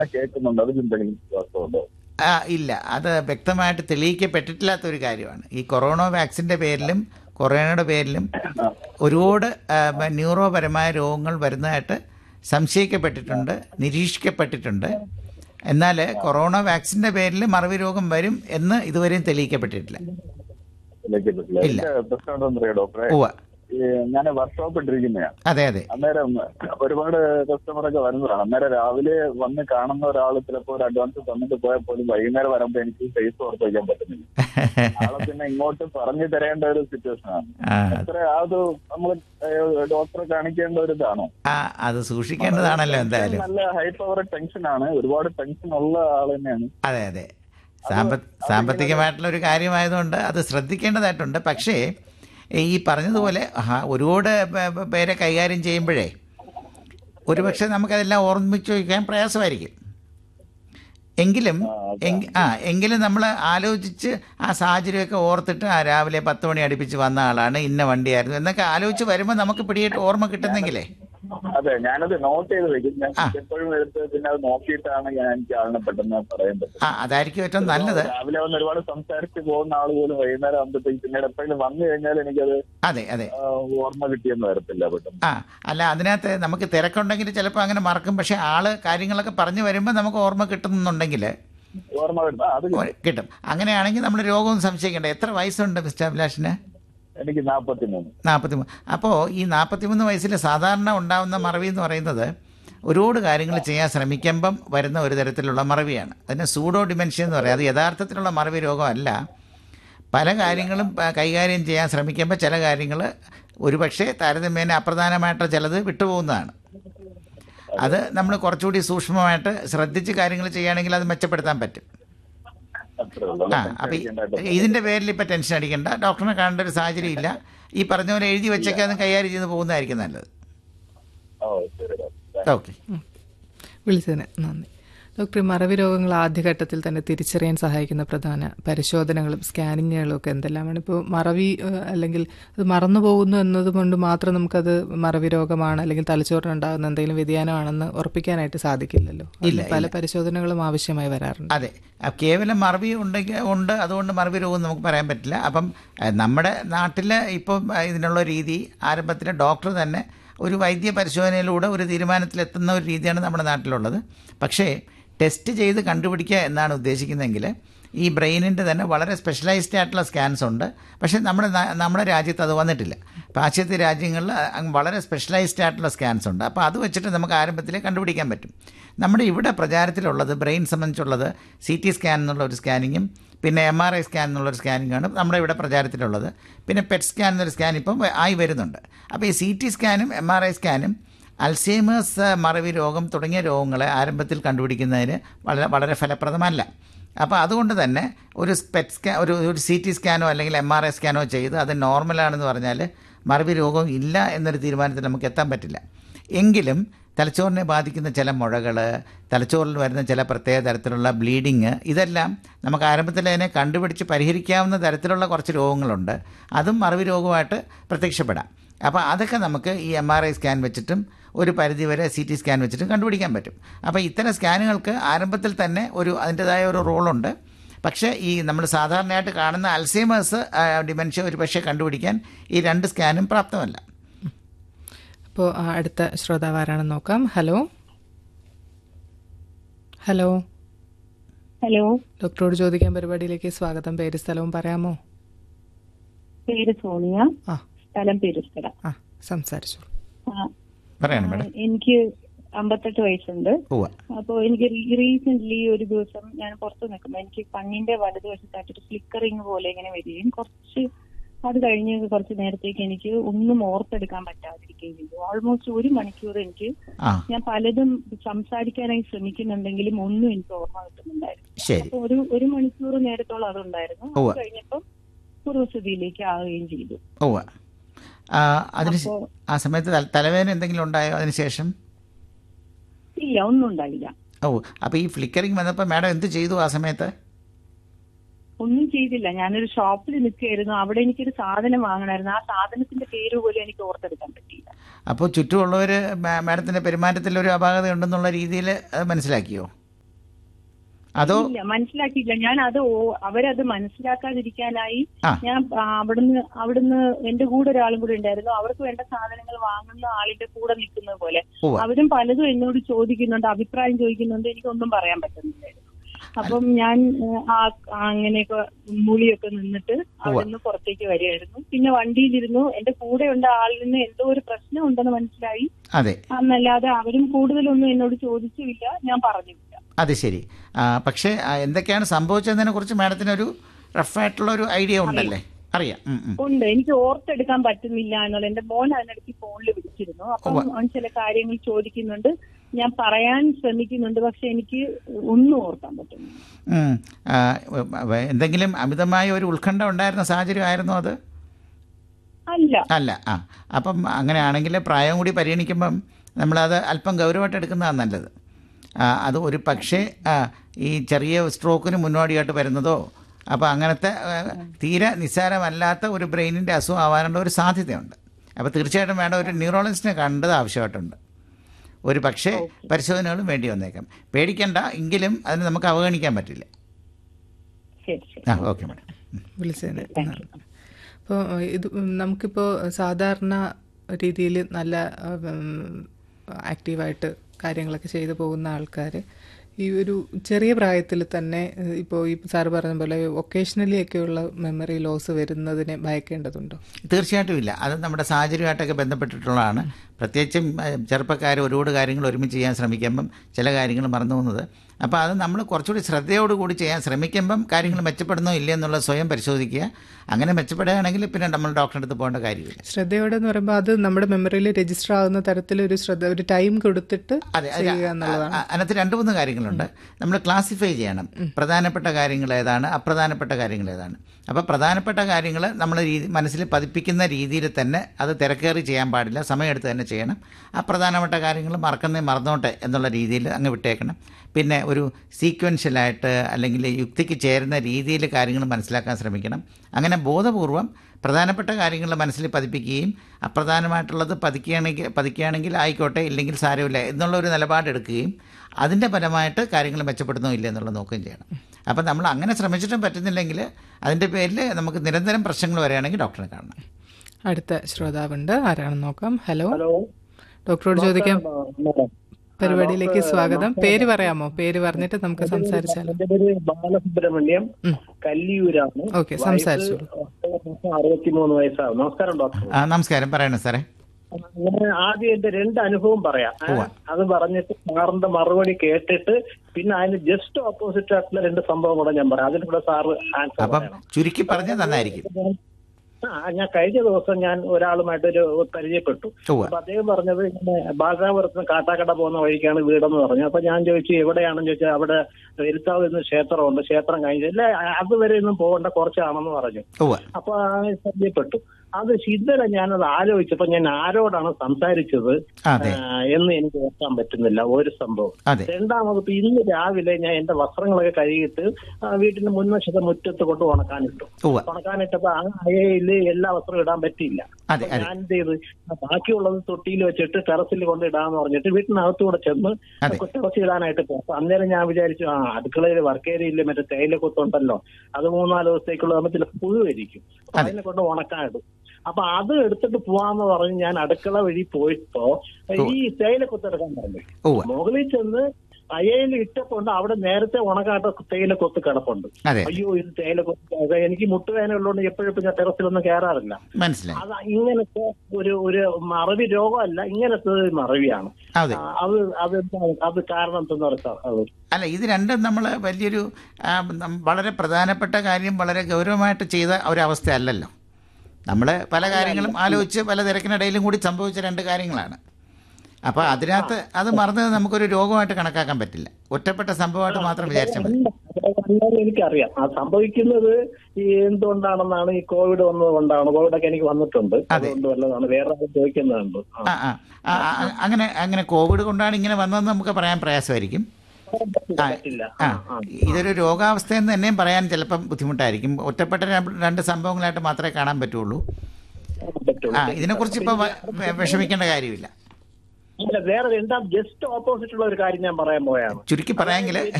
കേൾക്കുന്നുണ്ട് അതിൽ എന്തെങ്കിലും വിശ്വാസമുണ്ടോ ആ, ഇല്ല അത് വ്യക്തമായിട്ട് തെളിയിക്കപ്പെട്ടിട്ടില്ലാത്ത ഒരു കാര്യമാണ് ഈ കൊറോണ വാക്സിൻ്റെ പേരിലും കൊറോണയുടെ പേരിലും ഒരുപാട് ആ, ന്യൂറോപരമായ രോഗങ്ങൾ വരുന്നതായിട്ട് സംശയിക്കപ്പെട്ടിട്ടുണ്ട് നിരീക്ഷിക്കപ്പെട്ടിട്ടുണ്ട് എന്നാൽ കൊറോണ വാക്സിൻ്റെ പേരിൽ മറവി രോഗം വരും എന്ന് ഇതുവരെയും തെളിയിക്കപ്പെട്ടിട്ടില്ല ഇതിലേക്ക് പറ്റില്ല ഇല്ല. എന്റെ പ്രശ്നം എന്താണെന്ന് അറിയാം ഡോക്ടറെ ഉവ്വ ഞാൻ വർക്ക്ഷോപ്പ് ഇട്ടിരിക്കുന്നതാണ് അതെ അതെ അന്നേരം ഒരുപാട് കസ്റ്റമറൊക്കെ വരുന്നതാണ് അന്നേരം രാവിലെ വന്ന് കാണുന്ന ഒരാൾ ചിലപ്പോൾ ഒരു അഡ്വാൻസ് തന്നിട്ട് പോയാൽ പോലും വൈകുന്നേരം വരുമ്പോ എനിക്ക് ഫേസ് ഓർത്ത് വയ്ക്കാൻ പറ്റുന്നില്ല ആളെ പിന്നെ ഇങ്ങോട്ട് പറഞ്ഞു തരേണ്ട ഒരു സിറ്റുവേഷൻ ആണ് ആ, എത്ര അത് നമ്മൾ ഡോക്ടറെ കാണിക്കേണ്ട ഒരു ഇതാണോ ആ അത് സൂക്ഷിക്കേണ്ടതാണല്ലോ എന്തായാലും നല്ല ഹൈ പവർ ടെൻഷൻ ആണ് ഒരുപാട് ടെൻഷൻ ഉള്ള ആൾ തന്നെയാണ് അതെ അതെ സാമ്പ സാമ്പത്തികമായിട്ടുള്ള ഒരു കാര്യമായതുകൊണ്ട് അത് ശ്രദ്ധിക്കേണ്ടതായിട്ടുണ്ട് പക്ഷേ ഈ പറഞ്ഞതുപോലെ ആ, ഒരുപാട് പേ- പേ- പേരെ കൈകാര്യം ചെയ്യുമ്പോഴേ ഒരുപക്ഷെ നമുക്കതെല്ലാം ഓർമ്മിച്ച് വയ്ക്കാൻ പ്രയാസമായിരിക്കും എങ്കിലും എങ്കി- ആ എങ്കിലും നമ്മൾ ആലോചിച്ച് ആ സാഹചര്യമൊക്കെ ഓർത്തിട്ട് ആ രാവിലെ പത്ത് മണി അടുപ്പിച്ച് വന്ന ആളാണ് ഇന്ന വണ്ടിയായിരുന്നു എന്നൊക്കെ ആലോചിച്ച് വരുമ്പോൾ നമുക്ക് പിടിയിട്ട് ഓർമ്മ കിട്ടുന്നെങ്കിലേ അതെ ഞാനത് നോട്ട് ചെയ്ത് വെക്കും ഞാൻ ആ. എപ്പോഴും എടുത്ത് പിന്നെ അത് നോക്കിയിട്ടാണ് ഞാൻ എനിക്ക് ആളിനെ പെട്ടെന്ന് പറയാൻ പറ്റും ആ അതായിരിക്കും ഏറ്റവും നല്ലത് രാവിലെ വന്ന് ഒരുപാട് സംസാരിച്ച് പോകുന്ന ആൾ പോലും വൈകുന്നേരം ആകുമ്പോഴത്തേക്ക് പിന്നീട് എപ്പോഴും വന്നു കഴിഞ്ഞാൽ എനിക്കത് അതെ അതെ ആ, ഓർമ്മ കിട്ടിയെന്ന് വരത്തില്ല പെട്ടെന്ന് ആ അല്ല അതിനകത്ത് നമുക്ക് തിരക്കുണ്ടെങ്കിൽ ചിലപ്പോൾ അങ്ങനെ മറക്കും പക്ഷേ ആള് കാര്യങ്ങളൊക്കെ പറഞ്ഞു വരുമ്പോൾ നമുക്ക് ഓർമ്മ കിട്ടുന്നുണ്ടെങ്കിൽ ഓർമ്മ കിട്ടും ആ, അത് കിട്ടും. കിട്ടും അങ്ങനെയാണെങ്കിൽ നമ്മൾ രോഗവും സംശയിക്കേണ്ട എത്ര വയസ്സുണ്ട് മിസ്റ്റർ അഭിലാഷിന് എനിക്ക് നാപ്പത്തി മൂന്ന് നാൽപ്പത്തി മൂന്ന് അപ്പോൾ ഈ നാൽപ്പത്തിമൂന്ന് വയസ്സിൽ സാധാരണ ഉണ്ടാകുന്ന മറവി എന്ന് പറയുന്നത് ഒരുപാട് കാര്യങ്ങൾ ചെയ്യാൻ ശ്രമിക്കുമ്പം വരുന്ന ഒരു തരത്തിലുള്ള മറവിയാണ് അതിന് സൂഡോ ഡിമെൻഷ്യ എന്ന് പറയും അത് യഥാർത്ഥത്തിലുള്ള മറവി രോഗമല്ല പല കാര്യങ്ങളും പ- കൈകാര്യം ചെയ്യാൻ ശ്രമിക്കുമ്പോൾ ചില കാര്യങ്ങൾ ഒരുപക്ഷെ താരതമ്യേന അപ്രധാനമായിട്ട് ചിലത് വിട്ടുപോകുന്നതാണ് അത് നമ്മൾ കുറച്ചുകൂടി സൂക്ഷ്മമായിട്ട് ശ്രദ്ധിച്ച് കാര്യങ്ങൾ ചെയ്യുകയാണെങ്കിൽ അത് മെച്ചപ്പെടുത്താൻ പറ്റും അത്രേ ഉള്ളൂ ആ ടെൻഷൻ അപ്പം അടിക്കേണ്ടതായിട്ട് ഇതിൻ്റെ പേരിൽ ഇപ്പം ടെൻഷൻ അടിക്കണ്ട ഡോക്ടറിനെ കാണേണ്ട ഒരു സാഹചര്യം ഇല്ല ഈ പറഞ്ഞ പോലെ എഴുതി വെച്ചൊക്കെ അത് കൈകാര്യം ചെയ്ത് പോകുന്നതായിരിക്കും നല്ലത് ഓ ശരി ഡോക്ടർ ഓക്കെ വിളിച്ചതിന് നന്ദി ഡോക്ടർ ഈ മറവി രോഗങ്ങൾ ആദ്യഘട്ടത്തിൽ തന്നെ തിരിച്ചറിയാൻ സഹായിക്കുന്ന പ്രധാന പരിശോധനകളും സ്കാനിങ്ങുകളും ഒക്കെ എന്തെല്ലാമാണ് ഇപ്പോൾ മറവി ഏഹ്, അല്ലെങ്കിൽ അത് മറന്നു പോകുന്നു എന്നതുകൊണ്ട് മാത്രം നമുക്കത് മറവി രോഗമാണ് അല്ലെങ്കിൽ തലച്ചോറിനുണ്ടാകുന്ന എന്തെങ്കിലും വ്യതിയാനമാണെന്ന് ഉറപ്പിക്കാനായിട്ട് സാധിക്കില്ലല്ലോ അതിന് പല പരിശോധനകളും ആവശ്യമായി വരാറുണ്ട് അതെ അഹ് കേവലം മറവി ഉണ്ടെങ്കിൽ ഉണ്ട് അതുകൊണ്ട് മറവി രോഗം നമുക്ക് പറയാൻ പറ്റില്ല അപ്പം അഹ് നമ്മുടെ നാട്ടിൽ ഇപ്പം അഹ് ഇതിനുള്ള രീതി ആരംഭത്തിൽ ഡോക്ടർ തന്നെ ഒരു വൈദ്യ പരിശോധനയിലൂടെ ഒരു തീരുമാനത്തിലെത്തുന്ന ഒരു രീതിയാണ് നമ്മുടെ നാട്ടിലുള്ളത് പക്ഷേ ടെസ്റ്റ് ചെയ്ത് കണ്ടുപിടിക്കുക എന്നാണ് ഉദ്ദേശിക്കുന്നതെങ്കിൽ ഈ ബ്രെയിനിൻ്റെ തന്നെ വളരെ സ്പെഷ്യലൈസ്ഡ് ആയിട്ടുള്ള സ്കാൻസ് ഉണ്ട് പക്ഷേ നമ്മുടെ നാ- നമ്മുടെ രാജ്യത്ത് അത് വന്നിട്ടില്ല പാശ്ചാത്യ രാജ്യങ്ങളിൽ അങ്ങ് വളരെ സ്പെഷ്യലൈസ്ഡ് ആയിട്ടുള്ള സ്കാൻസ് ഉണ്ട് അപ്പോൾ അത് വെച്ചിട്ട് നമുക്ക് ആരംഭത്തിൽ കണ്ടുപിടിക്കാൻ പറ്റും നമ്മുടെ ഇവിടെ പ്രചാരത്തിലുള്ളത് ബ്രെയിൻ സംബന്ധിച്ചുള്ളത് സി ടി സ്കാൻ എന്നുള്ള ഒരു സ്കാനിങ്ങും പിന്നെ എം ആർ ഐ സ്കാൻ എന്നുള്ളൊരു സ്കാനിങ്ങാണ് നമ്മുടെ ഇവിടെ പ്രചാരത്തിലുള്ളത് പിന്നെ പെറ്റ് സ്കാൻ എന്നൊരു സ്കാൻ ഇപ്പം ആയി വരുന്നുണ്ട് അപ്പോൾ ഈ സി ടി സ്കാനും എം ആർ ഐ സ്കാനും അൽസീമേഴ്സ് മറവി രോഗം തുടങ്ങിയ രോഗങ്ങളെ ആരംഭത്തിൽ കണ്ടുപിടിക്കുന്നതിന് വളരെ വളരെ ഫലപ്രദമല്ല അപ്പോൾ അതുകൊണ്ട് തന്നെ ഒരു സ്പെറ്റ് സ്കാൻ ഒരു ഒരു സി ടി സ്കാനോ അല്ലെങ്കിൽ എം ആർ ഐ സ്കാനോ ചെയ്ത് അത് നോർമലാണെന്ന് പറഞ്ഞാൽ മറവി രോഗം ഇല്ല എന്നൊരു തീരുമാനത്തിൽ നമുക്ക് എത്താൻ പറ്റില്ല എങ്കിലും തലച്ചോറിനെ ബാധിക്കുന്ന ചില മുഴകൾ തലച്ചോറിൽ വരുന്ന ചില പ്രത്യേക തരത്തിലുള്ള ബ്ലീഡിങ് ഇതെല്ലാം നമുക്ക് ആരംഭത്തിൽ അതിനെ കണ്ടുപിടിച്ച് പരിഹരിക്കാവുന്ന തരത്തിലുള്ള കുറച്ച് രോഗങ്ങളുണ്ട് അതും മറവി രോഗമായിട്ട് പ്രത്യക്ഷപ്പെടാം അപ്പോൾ അതൊക്കെ നമുക്ക് ഈ എം ആർ ഐ സ്കാൻ വെച്ചിട്ടും ഒരു പരിധിവരെ സി ടി സ്കാൻ വെച്ചിട്ടും കണ്ടുപിടിക്കാൻ പറ്റും അപ്പോൾ ഇത്തരം സ്കാനുകൾക്ക് ആരംഭത്തിൽ തന്നെ ഒരു അതിൻ്റെതായ ഒരു റോളുണ്ട് പക്ഷേ ഈ നമ്മൾ സാധാരണയായിട്ട് കാണുന്ന അൽസീമേഴ്സ് ഡിമെൻഷ്യ ഒരു പക്ഷേ കണ്ടുപിടിക്കാൻ ഈ രണ്ട് സ്കാനും പ്രാപ്തമല്ല അപ്പോൾ അടുത്ത ശ്രോതാവ് ആരാണെന്ന് നോക്കാം ഹലോ ഹലോ ഹലോ ഡോക്ടറോട് ചോദിക്കാൻ പരിപാടിയിലേക്ക് സ്വാഗതം പേര് സ്ഥലവും പറയാമോ പേര് സോണിയ ആ സ്ഥലം പെരുസ്കട ആ സംസാരിച്ചോളൂ ആ, പറയണം മേഡം എനിക്ക് അമ്പത്തെട്ട് വയസ്സുണ്ട് ഉവ്വ അപ്പോൾ എനിക്ക് റീസെന്റ് ഒരു ദിവസം ഞാൻ പുറത്ത് നിൽക്കുമ്പോൾ എനിക്ക് കണ്ണിന്റെ വലതുവശത്തായിട്ടൊരു ഫ്ലിക്കറിങ് പോലെ ഇങ്ങനെ വരികയും കുറച്ച് അത് കഴിഞ്ഞ് കുറച്ച് നേരത്തേക്ക് എനിക്ക് ഒന്നും ഓർത്തെടുക്കാൻ പറ്റാതിരിക്കുകയും ചെയ്തു ഓൾമോസ്റ്റ് ഒരു മണിക്കൂർ എനിക്ക് ആ ഞാൻ പലതും സംസാരിക്കാനായി ശ്രമിക്കുന്നുണ്ടെങ്കിലും ഒന്നും എനിക്ക് ഓർമ്മ കിട്ടുന്നുണ്ടായിരുന്നു ശരി അപ്പൊ ഒരു ഒരു മണിക്കൂർ നേരത്തോളം അതുണ്ടായിരുന്നു അത് ഉവ്വ. കഴിഞ്ഞപ്പം പൂർവ്വസ്ഥിതിയിലേക്ക് ആവുകയും ചെയ്തു ഉവ്വ ആ, അതിന് ശേ- അപ്പോ- ആ സമയത്ത് തല- തലവേദന എന്തെങ്കിലും ഉണ്ടായോ അതിനുശേഷം ഇല്ല ഒന്നും ഉണ്ടായില്ല ഓ അപ്പോൾ ഈ ഫ്ലിക്കറിങ് വന്നപ്പോൾ മാഡം എന്ത് ചെയ്തു ആ സമയത്ത് ഒന്നും ചെയ്തില്ല ഞാനൊരു ഷോപ്പിൽ നിൽക്കുകയായിരുന്നു അവിടെ എനിക്കൊരു സാധനം വാങ്ങണമായിരുന്നു ആ സാധനത്തിന്റെ പേര് പോലും എനിക്ക് ഓർത്തെടുക്കാൻ പറ്റിയില്ല അപ്പോൾ ചുറ്റുമുള്ളവർ മാഡത്തിൻ്റെ പെരുമാറ്റത്തിൽ ഒരു അപാകത ഉണ്ടെന്നുള്ള രീതിയിൽ അത് മനസ്സിലാക്കിയോ അതോ ഇല്ല മനസ്സിലാക്കിയില്ല ഞാൻ അത് ഓ- അവരത് മനസ്സിലാക്കാതിരിക്കാനായി ആ. ഞാൻ ആ, അവിടുന്ന് അവിടുന്ന് എന്റെ കൂടെ ഒരാളും കൂടെ ഉണ്ടായിരുന്നു അവർക്ക് വേണ്ട സാധനങ്ങൾ വാങ്ങുന്ന ആളിന്റെ കൂടെ നിൽക്കുന്നത് പോലെ ഉവ്വ. അവരും പലതും എന്നോട് ചോദിക്കുന്നുണ്ട് അഭിപ്രായം ചോദിക്കുന്നുണ്ട് എനിക്കൊന്നും പറയാൻ പറ്റുന്നില്ലായിരുന്നു അപ്പം ഞാൻ ഏഹ്, ആ ആ അങ്ങനെയൊക്കെ മൂളിയൊക്കെ നിന്നിട്ട് അവിടെ നിന്ന് പുറത്തേക്ക് വരികയായിരുന്നു പിന്നെ വണ്ടിയിലിരുന്നു എന്റെ കൂടെ ഉണ്ട ആളിന് എന്തോ ഒരു പ്രശ്നം ഉണ്ടെന്ന് മനസ്സിലായി അതെ എന്നല്ലാതെ അവരും കൂടുതലൊന്നും എന്നോട് ചോദിച്ചുമില്ല ഞാൻ പറഞ്ഞില്ല അത് ശരി ആ, പക്ഷേ ആ, എന്തൊക്കെയാണ് സംഭവിച്ചതിനെ കുറിച്ച് മാഡത്തിന് ഒരു റഫായിട്ടുള്ള ഒരു ഐഡിയ ഉണ്ടല്ലേ അറിയാം ഉം, ഉം. ഉണ്ട് എനിക്ക് ഓർത്തെടുക്കാൻ പറ്റുന്നില്ല എന്നുള്ള എന്റെ മോൻ അതിനിടയ്ക്ക് ഫോണിൽ വിളിച്ചിരുന്നു അപ്പം അവൻ ചില കാര്യങ്ങൾ ചോദിക്കുന്നുണ്ട് ഞാൻ പറയാൻ ശ്രമിക്കുന്നുണ്ട് പക്ഷെ എനിക്ക് ഒന്നും ഓർക്കാൻ പറ്റുന്നില്ല ഉം. ആ, വ- എന്തെങ്കിലും അമിതമായ ഒരു ഉത്കണ്ഠ ഉണ്ടായിരുന്ന സാഹചര്യമായിരുന്നോ അത് അല്ല അല്ല ആ അപ്പം അങ്ങനെയാണെങ്കിൽ പ്രായം കൂടി പരിഗണിക്കുമ്പം നമ്മളത് അല്പം ഗൗരവമായിട്ട് എടുക്കുന്നതാണ് നല്ലത് ആ, അത് ഒരു പക്ഷേ ആ, ഈ ചെറിയ സ്ട്രോക്കിന് മുന്നോടിയായിട്ട് വരുന്നതോ അപ്പോൾ അങ്ങനത്തെ ആ, തീരെ നിസ്സാരമല്ലാത്ത ഒരു ബ്രെയിനിൻ്റെ അസുഖം ആവാനുള്ള ഒരു സാധ്യതയുണ്ട് അപ്പോൾ തീർച്ചയായിട്ടും വേണ്ട ഒരു ന്യൂറോളജിസ്റ്റിനെ കണ്ടത് ആവശ്യമായിട്ടുണ്ട് ഒരു പക്ഷേ പരിശോധനകളും വേണ്ടി വന്നേക്കാം പേടിക്കണ്ട എങ്കിലും അതിന് നമുക്ക് അവഗണിക്കാൻ പറ്റില്ല ശരി ശരി ആ ഓക്കെ മാഡം വിളിച്ചതിന് അപ്പോൾ ഇത് നമുക്കിപ്പോൾ സാധാരണ രീതിയിൽ നല്ല ആക്റ്റീവായിട്ട് കാര്യങ്ങളൊക്കെ ചെയ്തു പോകുന്ന ആൾക്കാർ ഈ ഒരു ചെറിയ പ്രായത്തിൽ തന്നെ ഇപ്പോൾ ഈ സാറ് പറഞ്ഞ പോലെ ഒക്കേഷണലി ഒക്കെയുള്ള മെമ്മറി ലോസ് വരുന്നതിനെ ഭയക്കേണ്ടതുണ്ടോ തീർച്ചയായിട്ടും ഇല്ല അത് നമ്മുടെ സാഹചര്യമായിട്ടൊക്കെ ബന്ധപ്പെട്ടിട്ടുള്ളതാണ് പ്രത്യേകിച്ചും ചെറുപ്പക്കാർ ഒരുപാട് കാര്യങ്ങൾ ഒരുമിച്ച് ചെയ്യാൻ ശ്രമിക്കുമ്പം ചില കാര്യങ്ങൾ മറന്നു പോകുന്നത് അപ്പോൾ അത് നമ്മൾ കുറച്ചുകൂടി ശ്രദ്ധയോടുകൂടി ചെയ്യാൻ ശ്രമിക്കുമ്പം കാര്യങ്ങൾ മെച്ചപ്പെടുന്നോ ഇല്ലേ എന്നുള്ളത് സ്വയം പരിശോധിക്കുക അങ്ങനെ മെച്ചപ്പെടുകയാണെങ്കിൽ പിന്നെ നമ്മൾ ഡോക്ടറെ അടുത്ത് പോകേണ്ട കാര്യമില്ല ശ്രദ്ധയോടെ എന്ന് പറയുമ്പോൾ അത് നമ്മുടെ മെമ്മറിയിൽ രജിസ്റ്റർ ആകുന്ന തരത്തിൽ ഒരു ശ്രദ്ധ ഒരു ടൈം കൊടുത്തിട്ട് അതെ അത് ചെയ്യുക എന്നുള്ളതാണ് അ- അതിനകത്ത് രണ്ട് മൂന്ന് കാര്യങ്ങളുണ്ട് നമ്മൾ ക്ലാസിഫൈ ചെയ്യണം പ്രധാനപ്പെട്ട കാര്യങ്ങൾ ഏതാണ് അപ്രധാനപ്പെട്ട കാര്യങ്ങൾ ഏതാണ് അപ്പോൾ പ്രധാനപ്പെട്ട കാര്യങ്ങൾ നമ്മൾ രീതി മനസ്സിൽ പതിപ്പിക്കുന്ന രീതിയിൽ തന്നെ അത് തിരക്കേറി ചെയ്യാൻ പാടില്ല സമയമെടുത്ത് തന്നെ ചെയ്യണം അപ്രധാനപ്പെട്ട കാര്യങ്ങൾ മറക്കുന്നേ മറന്നോട്ടെ എന്നുള്ള രീതിയിൽ അങ്ങ് വിട്ടേക്കണം പിന്നെ ഒരു സീക്വൻഷ്യലായിട്ട് അല്ലെങ്കിൽ യുക്തിക്ക് ചേരുന്ന രീതിയിൽ കാര്യങ്ങൾ മനസ്സിലാക്കാൻ ശ്രമിക്കണം അങ്ങനെ ബോധപൂർവം പ്രധാനപ്പെട്ട കാര്യങ്ങൾ മനസ്സിൽ പതിപ്പിക്കുകയും അപ്രധാനമായിട്ടുള്ളത് പതിക്കുകയാണെങ്കിൽ പതിക്കുകയാണെങ്കിൽ ആയിക്കോട്ടെ ഇല്ലെങ്കിൽ സാരമില്ല എന്നുള്ള ഒരു നിലപാടെടുക്കുകയും അതിൻ്റെ പരമായിട്ട് കാര്യങ്ങൾ മെച്ചപ്പെടുന്നോ ഇല്ല എന്നുള്ളത് നോക്കുകയും ചെയ്യണം അപ്പം നമ്മൾ അങ്ങനെ ശ്രമിച്ചിട്ടും പറ്റുന്നില്ലെങ്കിൽ അതിൻ്റെ പേരിൽ നമുക്ക് നിരന്തരം പ്രശ്നങ്ങൾ വരികയാണെങ്കിൽ ഡോക്ടറെ കാണണം അടുത്ത ശ്രോതാവുണ്ട് ആരാണെന്ന് നോക്കാം ഹലോ ഹലോ ഡോക്ടറോട് ചോദിക്കാം മാഡം. പരിപാടിയിലേക്ക് ഡോക്ടർ, സ്വാഗതം നമസ്കാരം. പേര് പറയാമോ പേര് പറഞ്ഞിട്ട് നമുക്ക് സംസാരിച്ചാലോ എന്റെ പേര് ബാലസുബ്രഹ്മണ്യം ഉം. കല്ലിയൂരാണ് ഓക്കെ, സംസാരിച്ചോളൂ. അറുപത്തിമൂന്ന് വയസ്സാണ് നമസ്കാരം ഡോക്ടർ ആ, നമസ്കാരം പറയണേ സാറേ ഞാൻ ആദ്യം എന്റെ രണ്ട് അനുഭവം പറയാം ഏ, ഉവ്വ. അത് പറഞ്ഞിട്ട് സാറിന്റെ മറുപടി കേട്ടിട്ട് പിന്നെ അതിന് ജസ്റ്റ് ഓപ്പോസിറ്റ് ആയിട്ടുള്ള രണ്ട് സംഭവം കൂടെ ഞാൻ പറയാം അതിന് കൂടെ സാറ് ആൻസർ അപ്പം പറയണം ചുരുക്കി പറഞ്ഞാൽ നന്നായിരിക്കും ആ ഞാൻ കഴിഞ്ഞ ദിവസം ഞാൻ ഒരാളുമായിട്ടൊരു പരിചയപ്പെട്ടു ഉവ്വ. അപ്പൊ അദ്ദേഹം പറഞ്ഞത് ഇങ്ങനെ ബാലരാപുരത്ത് കാട്ടാക്കട പോകുന്ന വഴിക്കാണ് വീടെന്ന് പറഞ്ഞു അപ്പൊ ഞാൻ ചോദിച്ചു എവിടെയാണെന്ന് ചോദിച്ചാൽ അവിടെ എരുത്താവ് എന്ന് ക്ഷേത്രമുണ്ട് ക്ഷേത്രം കഴിഞ്ഞു ഇല്ല അതുവരെ ഒന്നും പോകേണ്ട കുറച്ചാണെന്ന് പറഞ്ഞു ഉവ്വ അപ്പൊ ആ പരിചയപ്പെട്ടു അത് ഇന്നലെ ഞാനത് ആലോചിച്ചപ്പോ ഞാൻ ആരോടാണ് സംസാരിച്ചത് അതെ ആ, എന്ന് എനിക്ക് ഓർക്കാൻ പറ്റുന്നില്ല ഒരു സംഭവം അതെ രണ്ടാമത് ഇപ്പൊ ഇന്ന് രാവിലെ ഞാൻ എന്റെ വസ്ത്രങ്ങളൊക്കെ കഴുകിയിട്ട് ആ, വീട്ടിന്റെ മുൻവശത്തെ മുറ്റത്ത് കൊണ്ട് ഉണക്കാനിട്ടു ഉവ്വ ഉണക്കാനിട്ടപ്പോ ആ അയയില് എല്ലാ വസ്ത്രവും ഇടാൻ പറ്റിയില്ല അതെ അപ്പൊ അതെ ഞാൻ എന്ത് ചെയ്ത് ബാക്കിയുള്ളത് തൊട്ടിയിൽ വെച്ചിട്ട് ടെറസിൽ കൊണ്ട് ഇടാന്ന് പറഞ്ഞിട്ട് വീട്ടിനകത്തൂടെ ചെന്ന് അതെ. ടെറസിൽ ഇടാനായിട്ട് പോകും അപ്പൊ അന്നേരം ഞാൻ വിചാരിച്ചു ആ അടുക്കളയിൽ വർക്ക് ഏരിയയില് മറ്റേ തേയില കൊത്തുണ്ടല്ലോ അത് മൂന്നാല് ദിവസത്തേക്കുള്ള നമ്മൾ ചില പുഴുവരിക്കും അപ്പൊ അതെ. അതിനെ കൊണ്ട് ഉണക്കാൻ ഇടും അപ്പൊ അത് എടുത്തിട്ട് പോവാന്ന് പറഞ്ഞ് ഞാൻ അടുക്കള വഴി പോയിട്ടോ ഈ തേയില കൊത്തെടുക്കാൻ പറഞ്ഞു ഉവ്വ മുകളിൽ ചെന്ന് അയയിൽ ഇട്ടപ്പോണ്ട് അവിടെ നേരത്തെ ഉണക്കാട്ട തേയില കൊത്ത് കിടപ്പുണ്ട് അതെ അയ്യോ ഇത് തേയില കൊത്ത് എനിക്ക് മുട്ടുവേദന ഉള്ളതുകൊണ്ട് എപ്പോഴും ഞാൻ ടെറസിലൊന്നും കയറാറില്ല മനസ്സിലായി അത് ഇങ്ങനത്തെ ഒരു ഒരു മറവി രോഗമല്ല ഇങ്ങനത്തെ ഒരു മറവിയാണ് അതെ ആ, അത് അത് എന്താണ്? അത് കാരണം എന്തെന്ന് പറയാം അത് അല്ല ഇത് രണ്ടും നമ്മൾ വലിയൊരു ആ, നം- വളരെ പ്രധാനപ്പെട്ട കാര്യം വളരെ ഗൗരവമായിട്ട് ചെയ്ത ഒരവസ്ഥ അല്ലല്ലോ നമ്മൾ പല കാര്യങ്ങളും ആലോചിച്ച് പല തിരക്കിനിടയിലും കൂടി സംഭവിച്ച രണ്ട് കാര്യങ്ങളാണ് അപ്പോൾ അതിനകത്ത് അത് മറന്നത് നമുക്കൊരു രോഗമായിട്ട് കണക്കാക്കാൻ പറ്റില്ല ഒറ്റപ്പെട്ട സംഭവമായിട്ട് മാത്രം വിചാരിച്ചാൽ മതി അല്ലാതെ എനിക്കറിയാം ആ സംഭവിക്കുന്നത് ഈ എന്തുകൊണ്ടാണെന്നാണ് ഈ കോവിഡ് വന്നത് കൊണ്ടാണ് കോവിഡൊക്കെ എനിക്ക് വന്നിട്ടുണ്ട് അതുകൊണ്ട് വല്ലതാണ് വേറെ ആരും ചോദിക്കുന്നുണ്ട് ആ. ആ ആ ആ, ആ, അങ്ങനെ അങ്ങനെ കോവിഡ് കൊണ്ടാണ് ഇങ്ങനെ വന്നതെന്ന് നമുക്ക് പറയാൻ പ്രയാസമായിരിക്കും ആ, പറ്റില്ല ആ ആ, ആ. ഇതൊരു രോഗാവസ്ഥയെന്ന് തന്നെയും പറയാൻ ചിലപ്പം ബുദ്ധിമുട്ടായിരിക്കും ഒറ്റപ്പെട്ട ര- രണ്ട് സംഭവങ്ങളായിട്ട് മാത്രമേ കാണാൻ പറ്റുള്ളൂ പറ്റുള്ളൂ. ആ ഇതിനെക്കുറിച്ച് ഇപ്പോൾ വിഷമിക്കേണ്ട കാര്യമില്ല അല്ല വേറെ എന്താ ജസ്റ്റ് ഓപ്പോസിറ്റ് ഉള്ള ഒരു കാര്യം ഞാൻ പറയാൻ പോയാണ് ചുരുക്കി പറയാമെങ്കിൽ